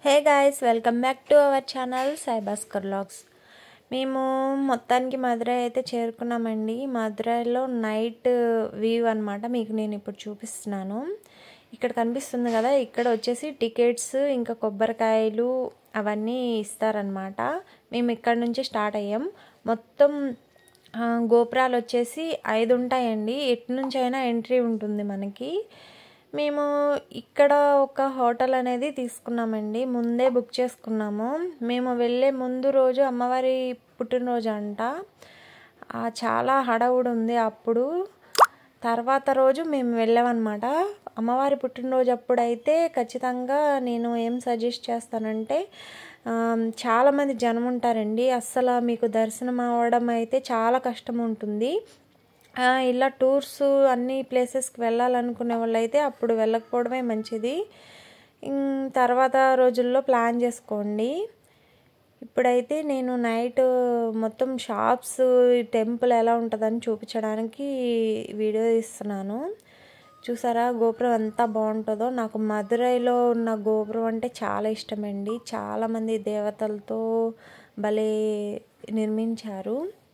hey guys welcome back to our channel Saibhaskar vlogs మేము మొత్తానికి మధురై అయితే చేరుకున్నామండి మధురైలో నైట్ వ్యూ అనమాట మీకు నేను ఇప్పుడు చూపిస్తున్నాను ఇక్కడ కనిపిస్తుంది కదా ఇక్కడ వచ్చేసి టికెట్స్ ఇంకా కొబ్బరికాయలు అవన్నీ ఇస్తారనమాట మేము ఇక్కడ నుంచి స్టార్ట్ అయ్యాం మొత్తం ఆ, గోపురాలు వచ్చేసి ఐదు ఉంటాయండి ఎటు నుంచి అయినా ఎంట్రీ ఉంటుంది మనకి మేము ఇక్కడ ఒక హోటల్ అనేది తీసుకున్నామండి ముందే బుక్ చేసుకున్నాము మేము వెళ్ళే ముందు రోజు అమ్మవారి పుట్టినరోజు అంట ఆ, చాలా హడావుడి ఉంది అప్పుడు తర్వాత రోజు మేము వెళ్ళామన్నమాట అమ్మవారి పుట్టినరోజు అప్పుడైతే ఖచ్చితంగా నేను ఏం సజెస్ట్ చేస్తానంటే ఆ, చాలామంది జనం ఉంటారండి అస్సలు మీకు దర్శనం అవ్వడం అయితే చాలా కష్టం ఉంటుంది ఆ, ఇలా టూర్స్ అన్ని ప్లేసెస్కి వెళ్ళాలనుకునే వాళ్ళైతే అప్పుడు వెళ్ళకపోవడమే మంచిది ఇం- తర్వాత రోజుల్లో ప్లాన్ చేసుకోండి ఇప్పుడైతే నేను నైట్ మొత్తం షాప్స్ టెంపుల్ ఎలా ఉంటుందని చూపించడానికి వీడియో తీస్తున్నాను చూసారా గోపురం ఎంత బాగుంటుందో నాకు మదురైలో ఉన్న గోపురం అంటే చాలా ఇష్టమండి చాలామంది దేవతలతో భలే నిర్మించారు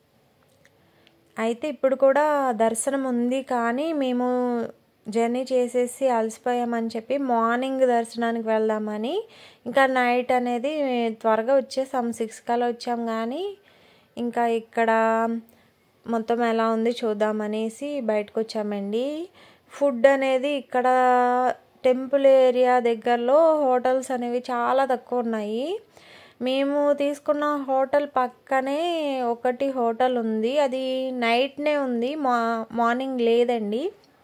అయితే ఇప్పుడు కూడా దర్శనం ఉంది కానీ మేము జర్నీ చేసేసి అలసిపోయామని చెప్పి మార్నింగ్ దర్శనానికి వెళ్దామని ఇంకా నైట్ అనేది త్వరగా వచ్చేసాం సిక్స్ కల్లా వచ్చాం కానీ ఇంకా ఇక్కడ మొత్తం ఎలా ఉంది చూద్దామనేసి బయటకు వచ్చామండి ఫుడ్ అనేది ఇక్కడ టెంపుల్ ఏరియా దగ్గరలో హోటల్స్ అనేవి చాలా తక్కువ ఉన్నాయి మేము తీసుకున్న హోటల్ పక్కనే ఒకటి హోటల్ ఉంది అది నైట్నే ఉంది మా మార్నింగ్ లేదండి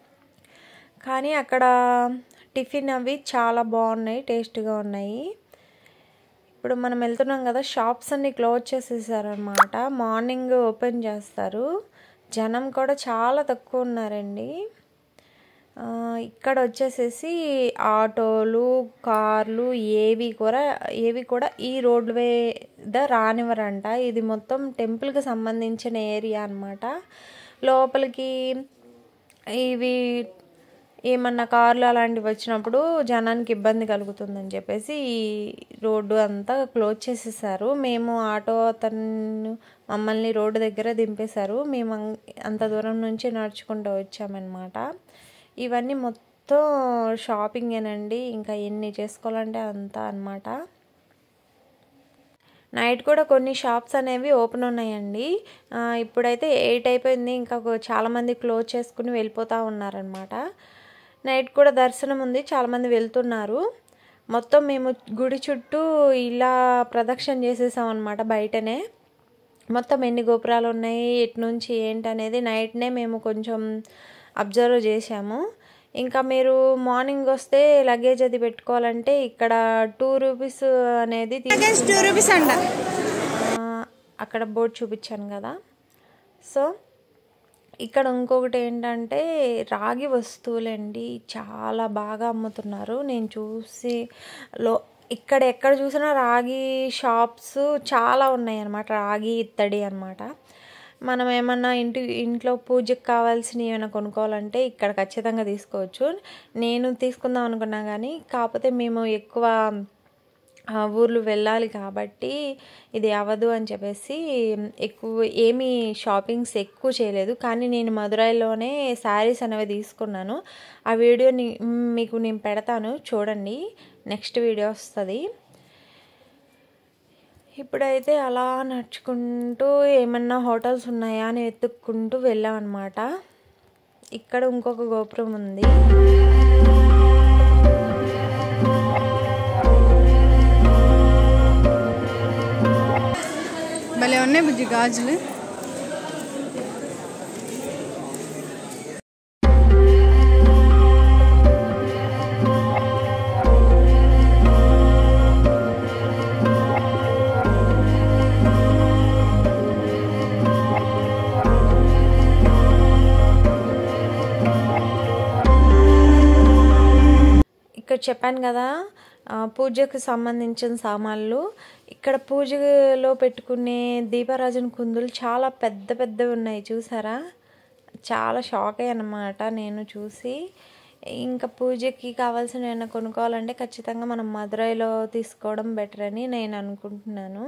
కానీ అక్కడ టిఫిన్ అవి చాలా బాగున్నాయి టేస్ట్గా ఉన్నాయి ఇప్పుడు మనం వెళ్తున్నాం కదా షాప్స్ అన్ని క్లోజ్ చేసేసారనమాట మార్నింగ్ ఓపెన్ చేస్తారు జనం కూడా చాలా తక్కువ ఉన్నారండి ఆ, ఇక్కడ వచ్చేసేసి ఆటోలు కార్లు ఏవి కూడా ఏవి కూడా ఈ రోడ్ మీద రానివ్వరంట ఇది మొత్తం టెంపుల్కి సంబంధించిన ఏరియా అన్నమాట లోపలికి ఇవి ఏమన్నా కార్లు అలాంటివి వచ్చినప్పుడు జనానికి ఇబ్బంది కలుగుతుందని చెప్పేసి ఈ రోడ్డు అంతా క్లోజ్ చేసేసారు మేము ఆటో అతను మమ్మల్ని రోడ్డు దగ్గర దింపేశారు మేము అం- అంత దూరం నుంచి నడుచుకుంటూ వచ్చామన్నమాట ఇవన్నీ మొత్తం షాపింగేనండి ఇంకా ఎన్ని చేసుకోవాలంటే అంత అన్నమాట నైట్ కూడా కొన్ని షాప్స్ అనేవి ఓపెన్ ఉన్నాయండి ఆ, ఇప్పుడైతే ఎయిట్ అయిపోయింది ఇంకా కొ- చాలామంది క్లోజ్ చేసుకుని వెళ్ళిపోతూ ఉన్నారనమాట నైట్ కూడా దర్శనం ఉంది చాలామంది వెళ్తున్నారు మొత్తం మేము గుడి చుట్టూ ఇలా ప్రదక్షిణ చేసేసాం అనమాట బయటనే మొత్తం ఎన్ని గోపురాలు ఉన్నాయి ఎటు నుంచి ఏంటి అనేది నైట్నే మేము కొంచెం అబ్జర్వ్ చేసాము ఇంకా మీరు మార్నింగ్ వస్తే లగేజ్ అది పెట్టుకోవాలంటే ఇక్కడ టూ రూపీస్ అనేది తీ- టూ రూపీస్ అంట ఆ, అక్కడ బోర్డు చూపించాను కదా సో ఇక్కడ ఇంకొకటి ఏంటంటే రాగి వస్తువులండి చాలా బాగా అమ్ముతున్నారు నేను చూసి లో ఇక్కడ ఎక్కడ చూసినా రాగి షాప్స్ చాలా ఉన్నాయి అన్నమాట రాగి ఇత్తడి అన్నమాట మనం ఏమన్నా ఇంటి ఇంట్లో పూజకి కావాల్సినవి ఏమైనా కొనుక్కోవాలంటే ఇక్కడ ఖచ్చితంగా తీసుకోవచ్చు నేను తీసుకుందాం అనుకున్నా కానీ కాకపోతే మేము ఎక్కువ ఆ ఊర్లు వెళ్ళాలి కాబట్టి ఇది అవ్వదు అని చెప్పేసి ఎక్కువ ఏమీ షాపింగ్స్ ఎక్కువ చేయలేదు కానీ నేను మదురైలోనే శారీస్ అనేవి తీసుకున్నాను ఆ వీడియోని మీకు నేను పెడతాను చూడండి నెక్స్ట్ వీడియో వస్తుంది ఇప్పుడైతే అలా నడుచుకుంటూ ఏమన్నా హోటల్స్ ఉన్నాయా అని వెతుక్కుంటూ వెళ్ళాం అనమాట ఇక్కడ ఇంకొక గోపురం ఉంది భలే ఉన్నాయి బుజ్జి గాజులు ఇక్కడ చెప్పాను కదా ఆ, పూజకు సంబంధించిన సామాన్లు ఇక్కడ పూజలో పెట్టుకునే దీపారాజన కుందులు చాలా పెద్ద పెద్దవి ఉన్నాయి చూసారా చాలా షాక్ అయ్యానమాట నేను చూసి ఇంకా పూజకి కావాల్సినవి ఏమైనా కొనుక్కోవాలంటే ఖచ్చితంగా మనం మదురైలో తీసుకోవడం బెటర్ అని నేను అనుకుంటున్నాను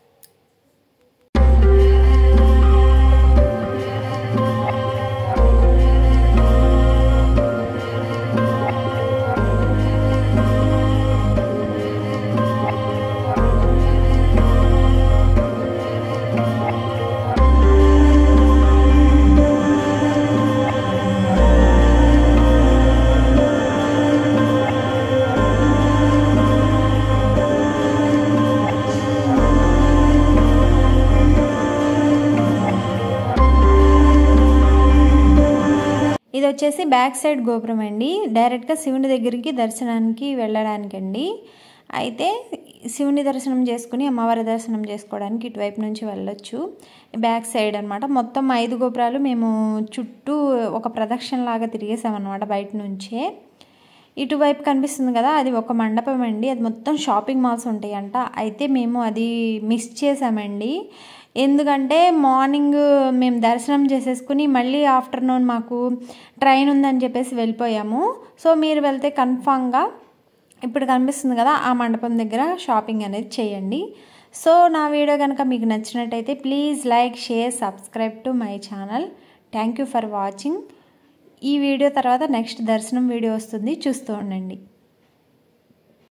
ఇది వచ్చేసి బ్యాక్ సైడ్ గోపురం అండి డైరెక్ట్గా శివుని దగ్గరికి దర్శనానికి వెళ్ళడానికండి అయితే శివుని దర్శనం చేసుకుని అమ్మవారి దర్శనం చేసుకోవడానికి ఇటువైపు నుంచి వెళ్ళొచ్చు బ్యాక్ సైడ్ అనమాట మొత్తం ఐదు గోపురాలు మేము చుట్టూ ఒక ప్రదక్షిణ లాగా తిరిగేసామన్నమాట బయట నుంచే ఇటువైపు కనిపిస్తుంది కదా అది ఒక మండపం అండి అది మొత్తం షాపింగ్ మాల్స్ ఉంటాయంట అయితే మేము అది మిస్ చేసామండి ఎందుకంటే మార్నింగ్ మేము దర్శనం చేసేసుకుని మళ్ళీ ఆఫ్టర్నూన్ మాకు ట్రైన్ ఉందని చెప్పేసి వెళ్ళిపోయాము సో మీరు వెళ్తే కన్ఫామ్గా ఇప్పుడు కనిపిస్తుంది కదా ఆ మండపం దగ్గర షాపింగ్ అనేది చేయండి సో నా వీడియో కనుక మీకు నచ్చినట్టయితే please like share subscribe to my channel thank you for watching ఈ వీడియో తర్వాత నెక్స్ట్ దర్శనం వీడియో వస్తుంది చూస్తూ ఉండండి